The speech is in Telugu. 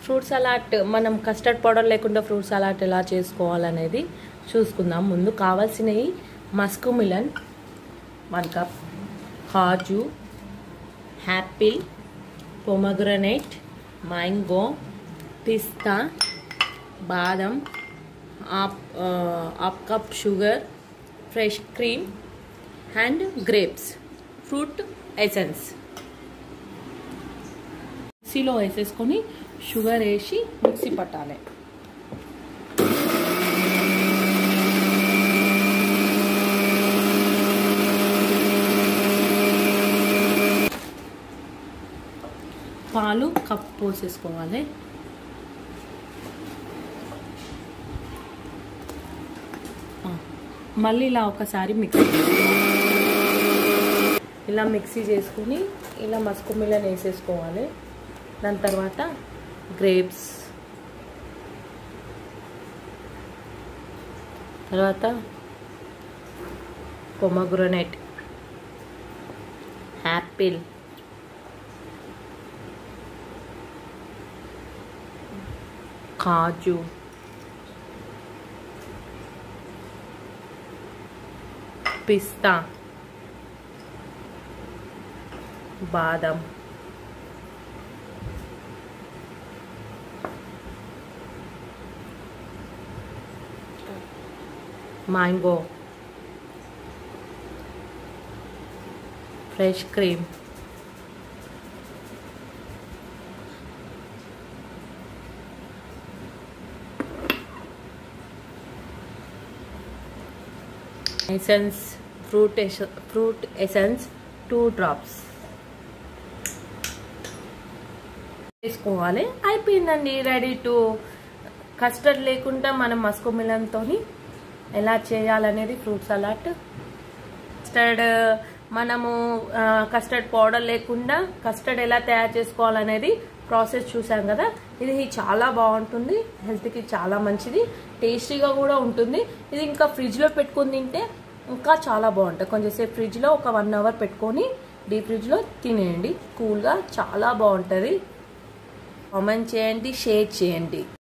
ఫ్రూట్ సలాడ్ మనం కస్టర్డ్ పౌడర్ లేకుండా ఫ్రూట్ సలాడ్ ఎలా చేసుకోవాలనేది చూసుకుందాం ముందు కావాల్సినవి మస్కు మిలన్ వన్ కప్ కాజు యాపిల్ పొమగ్రనేట్ మ్యాంగో పిస్తా బాదం half half cup sugar fresh cream and grapes fruit essence మిక్సీలో వేసేసుకొని షుగర్ వేసి మిక్సీ పట్టాలి పాలు కప్ పోసేసుకోవాలి ఆ, మళ్ళీ ఇలా ఒకసారి మిక్సీ ఇలా మిక్సీ చేసుకుని ఇలా మస్కు మిల్లని వేసేసుకోవాలి దాని తర్వాత గ్రేప్స్ తర్వాత పొమగ్రనేట్ యాపిల్ కాజు పిస్తా బాదం mango fresh cream essence fruit fruit essence two drops వేసుకోవాలి అయిపోయిందండి రెడీ టు కస్టర్డ్ లేకుండా మనం మస్కో మిలన్తో ఎలా చేయాలనేది ఫ్రూట్ సలాడ్ కస్టర్డ్ మనము కస్టర్డ్ పౌడర్ లేకుండా కస్టర్డ్ ఎలా తయారు చేసుకోవాలనేది ప్రాసెస్ చూసాం కదా ఇది చాలా బాగుంటుంది హెల్త్కి చాలా మంచిది టేస్టీగా కూడా ఉంటుంది ఇది ఇంకా ఫ్రిడ్జ్లో పెట్టుకుని తింటే ఇంకా చాలా బాగుంటుంది కొంచెంసేపు ఫ్రిడ్జ్లో ఒక వన్ అవర్ పెట్టుకొని డీప్ ఫ్రిడ్జ్లో తినేయండి కూల్గా చాలా బాగుంటుంది కామెంట్ చేయండి షేర్ చేయండి